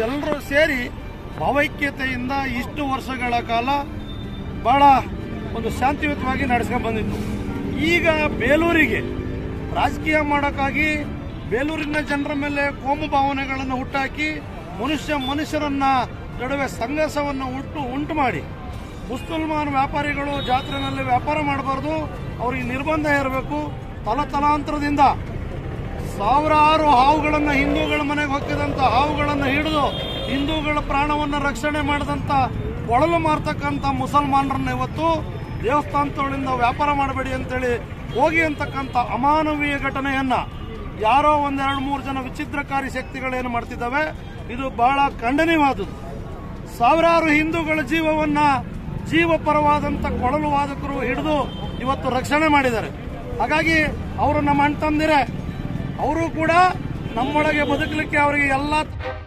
ಎಲ್ಲರೂ ಸೇರಿ ಭಾವೈಕ್ಯತೆಯಿಂದ ಇಷ್ಟು ವರ್ಷಗಳ ಕಾಲ ಬಹಳ ಒಂದು ಶಾಂತಿಯುತವಾಗಿ ನಡೆಸ್ಕೊಂಡು ಬಂದಿತ್ತು ಈಗ ಬೇಲೂರಿಗೆ ರಾಜಕೀಯ ಮಾಡೋಕ್ಕಾಗಿ ಬೇಲೂರಿನ ಜನರ ಮೇಲೆ ಕೋಮು ಭಾವನೆಗಳನ್ನು ಹುಟ್ಟಾಕಿ ಮನುಷ್ಯ ಮನುಷ್ಯರನ್ನ ನಡುವೆ ಸಂಘರ್ಷವನ್ನು ಉಂಟು ಉಂಟು ಮಾಡಿ ಮುಸಲ್ಮಾನ್ ವ್ಯಾಪಾರಿಗಳು ಜಾತ್ರೆನಲ್ಲಿ ವ್ಯಾಪಾರ ಮಾಡಬಾರ್ದು ಅವರಿಗೆ ನಿರ್ಬಂಧ ಇರಬೇಕು ತಲತಲಾಂತರದಿಂದ ಸಾವಿರಾರು ಹಾವುಗಳನ್ನ ಹಿಂದೂಗಳ ಮನೆಗೆ ಹೊಕ್ಕಿದಂತ ಹಾವುಗಳನ್ನ ಹಿಡಿದು ಹಿಂದೂಗಳ ಪ್ರಾಣವನ್ನ ರಕ್ಷಣೆ ಮಾಡಿದಂತ ಕೊಳಲು ಮಾರ್ತಕ್ಕಂಥ ಮುಸಲ್ಮಾನರನ್ನ ಇವತ್ತು ದೇವಸ್ಥಾನಗಳಿಂದ ವ್ಯಾಪಾರ ಮಾಡಬೇಡಿ ಅಂತೇಳಿ ಹೋಗಿ ಅಂತಕ್ಕಂಥ ಅಮಾನವೀಯ ಘಟನೆಯನ್ನ ಯಾರೋ ಒಂದೆರಡು ಮೂರು ಜನ ವಿಚಿತ್ರಕಾರಿ ಶಕ್ತಿಗಳೇನು ಮಾಡ್ತಿದ್ದಾವೆ ಇದು ಬಹಳ ಖಂಡನೀಯವಾದುದು ಸಾವಿರಾರು ಹಿಂದೂಗಳ ಜೀವವನ್ನ ಜೀವಪರವಾದಂತ ಕೊಳಲು ವಾದಕರು ಹಿಡಿದು ಇವತ್ತು ರಕ್ಷಣೆ ಮಾಡಿದ್ದಾರೆ ಹಾಗಾಗಿ ಅವರು ನಮ್ಮ ಅಣ್ಣ ತಮ್ಮಂದಿರೇ ಅವರು ಕೂಡ ನಮ್ಮೊಳಗೆ ಬದುಕಲಿಕ್ಕೆ ಅವರಿಗೆ ಎಲ್ಲ